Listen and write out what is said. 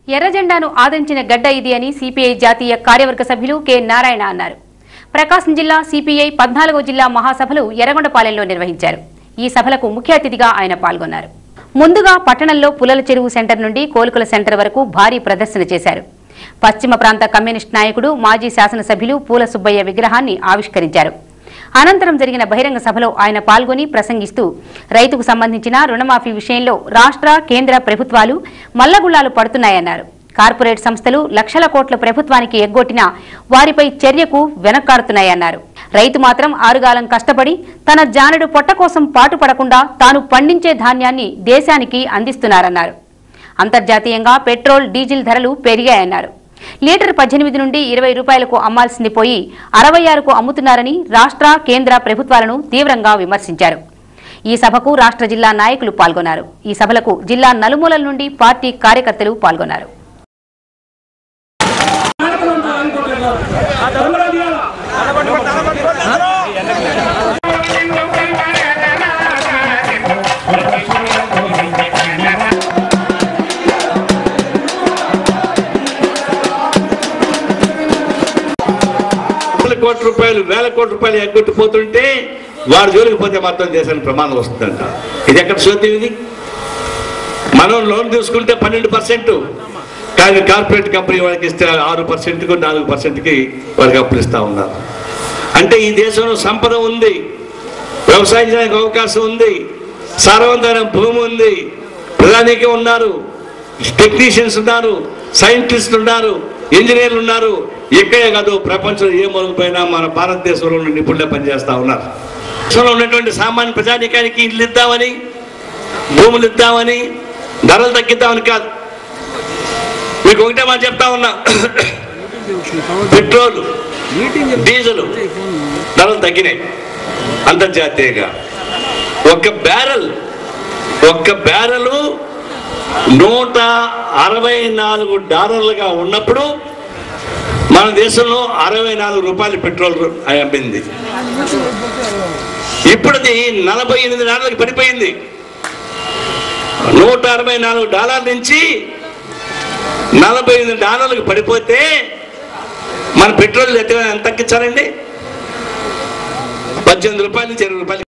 ఎర్రజెండాను ఆదరించిన గడ్డ ఇది అని సిపిఐ జాతీయ కార్యవర్గ సభ్యులు కె నారాయణ అన్నారు ప్రకాశం జిల్లా సిపిఐ పద్నాలుగో జిల్లా మహాసభలు ఎర్రగొండపాలెంలో నిర్వహించారు ఈ సభలకు ముఖ్య అతిథిగా ఆయన పాల్గొన్నారు ముందుగా పట్టణంలో పులల చెరువు సెంటర్ నుండి కోలుకుల సెంటర్ వరకు భారీ ప్రదర్శన చేశారు పశ్చిమ ప్రాంత కమ్యూనిస్ట్ నాయకుడు మాజీ శాసనసభ్యులు పూల సుబ్బయ్య విగ్రహాన్ని ఆవిష్కరించారు అనంతరం జరిగిన బహిరంగ సభలో ఆయన పాల్గొని ప్రసంగిస్తూ రైతుకు సంబంధించిన రుణమాఫీ విషయంలో రాష్ట్ర కేంద్ర ప్రభుత్వాలు మల్లగుళ్లాలు పడుతున్నాయన్నారు కార్పొరేట్ సంస్థలు లక్షల కోట్ల ప్రభుత్వానికి ఎగ్గొట్టినా వారిపై చర్యకు వెనక్కాడుతున్నాయన్నారు రైతు మాత్రం ఆరుగాలం కష్టపడి తన జానెడు పొట్ట కోసం పాటుపడకుండా తాను పండించే ధాన్యాన్ని దేశానికి అందిస్తున్నారన్నారు అంతర్జాతీయంగా పెట్రోల్ డీజిల్ ధరలు పెరిగాయన్నారు లీటర్ పద్దెనిమిది నుండి ఇరవై రూపాయలకు అమ్మాల్సింది పోయి అరవై ఆరుకు అమ్ముతున్నారని రాష్ట్ర కేంద్ర ప్రభుత్వాలను తీవ్రంగా విమర్శించారు ఈ సభకు రాష్ట్ర జిల్లా నాయకులు పాల్గొన్నారు ఈ సభలకు జిల్లా నలుమూలల నుండి పార్టీ కార్యకర్తలు పాల్గొన్నారు వందల కోట్ల రూపాయలు వేల కోట్ల రూపాయలు ఎగ్గొట్టిపోతుంటే వాడు జోలికి పోతే మొత్తం దేశానికి ప్రమాదం వస్తుందంట ఇది ఎక్కడ చూద్దాం ఇది మనం లోన్ తీసుకుంటే పన్నెండు పర్సెంట్ కానీ కార్పొరేట్ కంపెనీ వాళ్ళకి ఇస్తే ఆరు పర్సెంట్కు నాలుగు పర్సెంట్కి వాళ్ళకి అప్పులు ఇస్తూ ఉన్నారు అంటే ఈ దేశంలో సంపద ఉంది వ్యవసాయం చేయడానికి అవకాశం ఉంది సారవంతమైన భూమి ఉంది ప్రధానికే ఉన్నారు టెక్నీషియన్స్ ఉన్నారు సైంటిస్టులు ఉన్నారు ఇంజనీర్లు ఉన్నారు ఇక్కడే కాదు ప్రపంచంలో ఏ మొదలుపోయినా మన భారతదేశంలో ఉన్న నిపుణులే పనిచేస్తూ ఉన్నారు దేశంలో ఉన్నటువంటి సామాన్య ప్రజానికానికి ఇల్లు ఇద్దామని భూములు ఇద్దామని ధరలు తగ్గిద్దామని కాదు మీకు ఒకటే మాట చెప్తా ఉన్నా పెట్రోల్ డీజిల్ ధరలు తగ్గినాయి అంతర్జాతీయంగా ఒక బ్యారెల్ ఒక్క బ్యారెలు నూట అరవై నాలుగు డాలర్లుగా ఉన్నప్పుడు మన దేశంలో అరవై నాలుగు రూపాయలు పెట్రోల్ అమ్మింది ఇప్పుడు అది నలభై ఎనిమిది డాలర్లకు పడిపోయింది నూట అరవై నాలుగు డాలర్ల నుంచి నలభై ఎనిమిది డాలర్లకు పడిపోతే మన పెట్రోల్ ఎంత తగ్గించాలండి పద్దెనిమిది రూపాయల నుంచి ఇరవై రూపాయలు